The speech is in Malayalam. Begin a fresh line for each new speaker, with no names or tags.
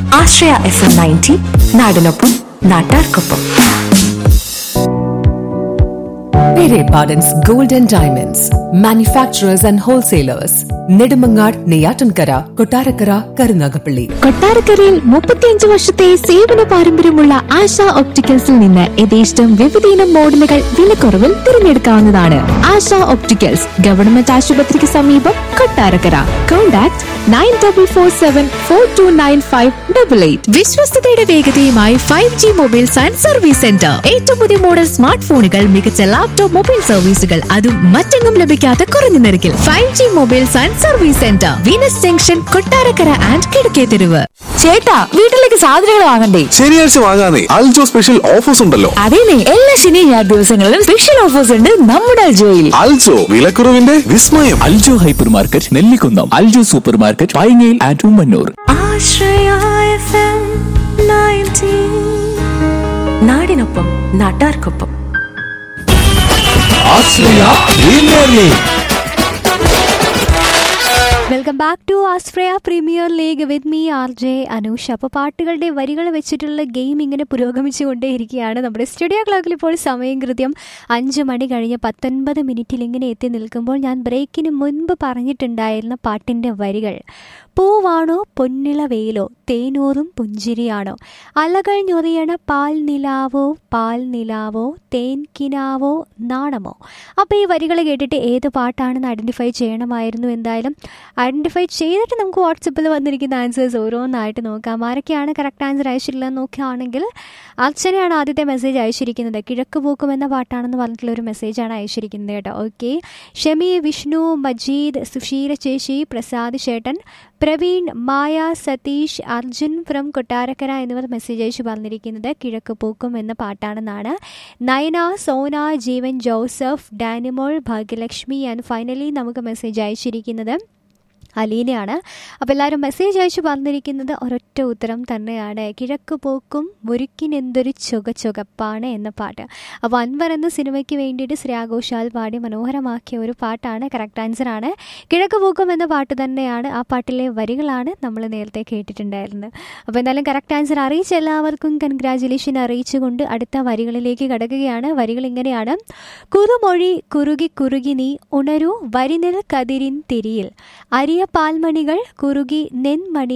ആശ്രയ എഫ് എം നയൻറ്റി നാടിനൊപ്പം നാട്ടാർക്കൊപ്പം
Pere Pardon's Gold and Diamonds, manufacturers and wholesalers, Nedumangad, Neyatankara, Kotarakara, Karunagapalli.
കൊട്ടാരക്കരയിൽ മുപ്പത്തിയഞ്ച് വർഷത്തെ സേവന പാരമ്പര്യമുള്ള ആശ ഒപ്റ്റിക്കൽസിൽ നിന്ന് യഥേഷ്ടം വിവിധയിനം മോഡലുകൾ വിലക്കുറവിൽ തിരഞ്ഞെടുക്കാവുന്നതാണ് ആശ ഒപ്റ്റിക്കൽസ് ഗവൺമെന്റ് ആശുപത്രിക്ക് സമീപം Kottarakkara contact nine double four seven four two nine five double eight വിശ്വസ്തയുടെ വേഗതയുമായി five G mobiles and service centre ഏറ്റവും പുതിയ മോഡൽ സ്മാർട്ട് ഫോണുകൾ മികച്ച ലാപ്ടോപ്പ് മൊബൈൽ സർവീസുകൾ അതും മറ്റെങ്ങും ലഭിക്കാത്ത കുറഞ്ഞ നിരക്കിൽ five G mobiles and service centre Venus junction Kottarakkara and കിഴക്കേ തെരുവ്
ചേട്ടാ വീട്ടിലേക്ക് സാധനങ്ങൾ വാങ്ങണ്ടേ
ശനിയാഴ്ച വാങ്ങാനേ അൽജോ സ്പെഷ്യൽ ഓഫേഴ്സ് ഉണ്ടല്ലോ
അതേനെ എല്ലാ ശനി ഞായർ ദിവസങ്ങളിലും സ്പെഷ്യൽ ഓഫേഴ്സ് ഉണ്ട് നമ്മുടെ അൽജോയിൽ
അൽജോ വിലക്കുറവിന്റെ വിസ്മയം
Aljo hyper market Nellikunnam Aljo super market പൈങ്ങയിൽ and Ummannoor
Ashraya F M ninety നാടിനൊപ്പം നാട്ടാർക്കൊപ്പം
welcome back to Ashraya premier league with me R J Anoosh അപ്പോൾ പാട്ടുകളുടെ വരികൾ വെച്ചിട്ടുള്ള ഗെയിം ഇങ്ങനെ പുരോഗമിച്ചുകൊണ്ടേയിരിക്കുകയാണ് നമ്മുടെ സ്റ്റുഡിയോ ക്ലോക്കിൽ ഇപ്പോൾ സമയം കൃത്യം അഞ്ച് മണി കഴിഞ്ഞ് പത്തൊൻപത് മിനിറ്റിൽ ഇങ്ങനെ എത്തി നിൽക്കുമ്പോൾ ഞാൻ ബ്രേക്കിന് മുൻപ് പറഞ്ഞിട്ടുണ്ടായിരുന്ന പാട്ടിൻ്റെ വരികൾ പൂവാണോ പൊന്നിള വെയിലോ തേനൂറും പുഞ്ചിരിയാണോ അലകൾ ഞൊറിയണ പാൽ നിലാവോ പാൽ നിലാവോ തേൻ കിനാവോ നാണമോ അപ്പോൾ ഈ വരികൾ കേട്ടിട്ട് ഏത് പാട്ടാണെന്ന് ഐഡൻറ്റിഫൈ ചെയ്യണമായിരുന്നു എന്തായാലും ഐഡൻറ്റിഫൈ ചെയ്തിട്ട് നമുക്ക് വാട്സപ്പിൽ വന്നിരിക്കുന്ന ആൻസേഴ്സ് ഓരോന്നായിട്ട് നോക്കാം ആരൊക്കെയാണ് കറക്റ്റ് ആൻസർ അയച്ചിട്ടുള്ളതെന്ന് നോക്കുകയാണെങ്കിൽ അർച്ചനയാണ് ആദ്യത്തെ മെസ്സേജ് അയച്ചിരിക്കുന്നത് കിഴക്ക് പൂക്കും എന്ന പാട്ടാണെന്ന് പറഞ്ഞിട്ടുള്ള ഒരു മെസ്സേജാണ് അയച്ചിരിക്കുന്നത് കേട്ടോ ഓക്കെ ഷമി വിഷ്ണു മജീദ് സുശീല ചേച്ചി പ്രസാദ് ചേട്ടൻ പ്രവീൺ മായ സതീഷ് അർജുൻ ഫ്രം കൊട്ടാരക്കര എന്നിവർ മെസ്സേജ് അയച്ചു പറഞ്ഞിരിക്കുന്നത് കിഴക്ക് പൂക്കും എന്ന പാട്ടാണെന്നാണ് Nayana Sona Jeevan Joseph Danimol Bhagyalakshmi and finally നമുക്ക് മെസ്സേജ് അയച്ചിരിക്കുന്നത് അലീനയാണ് അപ്പോൾ എല്ലാവരും മെസ്സേജ് അയച്ചു പറഞ്ഞിരിക്കുന്നത് ഒരൊറ്റ ഉത്തരം തന്നെയാണ് കിഴക്ക് പോക്കും മുരുക്കിനെന്തൊരു ചുക ചുകപ്പാണ് എന്ന പാട്ട് അപ്പോൾ അൻവർ എന്ന സിനിമയ്ക്ക് വേണ്ടിയിട്ട് ശ്രേയാഘോഷാൽ പാടി മനോഹരമാക്കിയ ഒരു പാട്ടാണ് കറക്റ്റ് ആൻസറാണ് കിഴക്ക് പോക്കും എന്ന പാട്ട് തന്നെയാണ് ആ പാട്ടിലെ വരികളാണ് നമ്മൾ നേരത്തെ കേട്ടിട്ടുണ്ടായിരുന്നത് അപ്പോൾ എന്തായാലും കറക്റ്റ് ആൻസർ അറിയിച്ച എല്ലാവർക്കും കൺഗ്രാജുലേഷൻ അറിയിച്ചുകൊണ്ട് അടുത്ത വരികളിലേക്ക് കടക്കുകയാണ് വരികൾ ഇങ്ങനെയാണ് കുറുമൊഴി കുറുകി കുറുകി നീ ഉണരൂ വരിനിൽ കതിരിൻ തിരിയിൽ അരിയ പാൽമണികൾ കുറുകി നെന്മണി